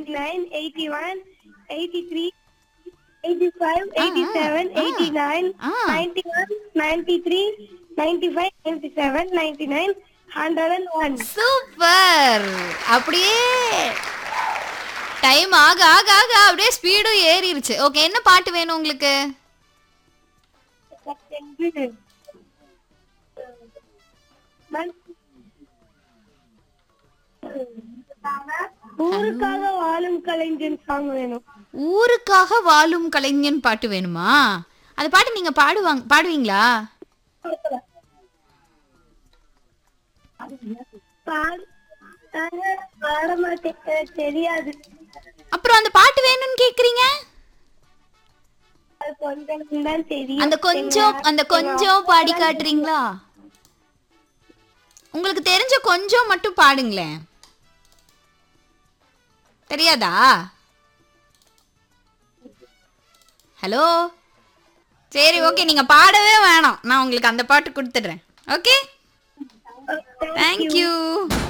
nine, eighty one, eighty three, eighty five, eighty seven, ah. eighty nine, Ah. ninety one, ninety three, ninety five, ninety seven, ninety nine, hundred and one. Super அப்படியே time ஆக ஆக ஆக அப்படியே ஸ்பீடும் ஏறிடுச்சு okay என்ன பாட்டு வேணும் உங்களுக்கு ஊருக்காக வாழும் கலைஞன் சாங் வேணும் ஊருக்காக வாழும் கலைஞன் பாட்டு வேணுமா அந்த பாட்டு நீங்க பாடுவாங்க பாடுவீங்களா பாட பாட மாட்டேன் எனக்கு தெரியாது அப்புறம் அந்த பாட்டு வேணும்னு கேக்குறீங்க அது கொஞ்சம் தான் தெரியும் அந்த கொஞ்சம் அந்த கொஞ்சம் பாடி காட்டுறீங்களா உங்களுக்கு தெரிஞ்ச கொஞ்சம் மட்டும் பாடுங்களேன் தெரியாதா ஹலோ சரி ஓகே நீங்க பாடவே வேணாம் நான் உங்களுக்கு அந்த பாட்டு கொடுத்துடுறேன் ஓகே தேங்க்யூ